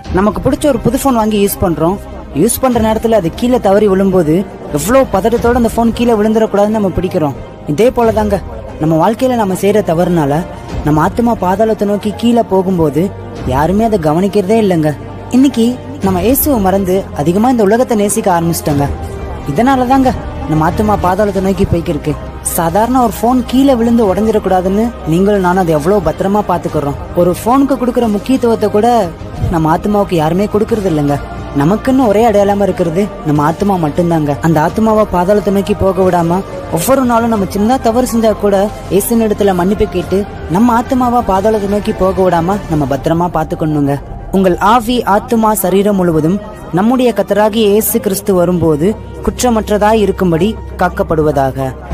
நமக்கு பிடிச்ச ஒரு புது ஃபோன் வாங்கி யூஸ் பண்றோம் யூஸ் பண்ற நேரத்துல அது கீழே தவறி விழும்போது எவ்வளவு பதட்டத்தோட அந்த ஃபோன் கீழே விழுந்துடக்கூடாதுன்னு நம்ம பிடிக்கிறோம் இதே போலதாங்க நம்ம வாழ்க்கையில நம்ம செய்யற தவறுனால நம்ம ஆத்மா பாதாளத்தை நோக்கி கீழே போகும்போது யாருமே அதை கவனிக்கிறதே இல்லைங்க இன்னைக்கு நம்ம இயேசுவை மறந்து அதிகமா இந்த உலகத்தை நேசிக்க ஆரம்பிச்சிட்டோங்க இதனால தாங்க நம்ம ஆத்மா பாதாளத்தை நோக்கி போய்க்கிருக்கு சாதாரண ஒரு ஃபோன் கீழே விழுந்து உடஞ்சிடக்கூடாதுன்னு நீங்களும் நானும் அதை எவ்வளவு பத்திரமா பாத்துக்கிறோம் ஒரு ஃபோனுக்கு கொடுக்குற முக்கியத்துவத்தை கூட நம்ம ஆத்மாவுக்கு யாருமே கொடுக்கறது இல்லைங்க நமக்குன்னு ஒரே அடையாளமா இருக்கிறது நம்ம ஆத்மா மட்டும்தாங்க அந்த ஆத்மாவை பாதாளத்தை நோக்கி போக விடாம ஒவ்வொரு நாளும் நம்ம சின்ன தவறு செஞ்சா கூட இயேசுவின் இடத்துல மன்னிப்பு கேட்டு நம்ம ஆத்மாவா பாதாளத்தை நோக்கி போக விடாம நம்ம பத்திரமா பாத்துக்கணுங்க உங்கள் ஆவி ஆத்துமா சரீரம் முழுவதும் நம்முடைய கத்தராகிய இயேசு கிறிஸ்து வரும்போது குற்றமற்றதாய் இருக்கும்படி காக்கப்படுவதாக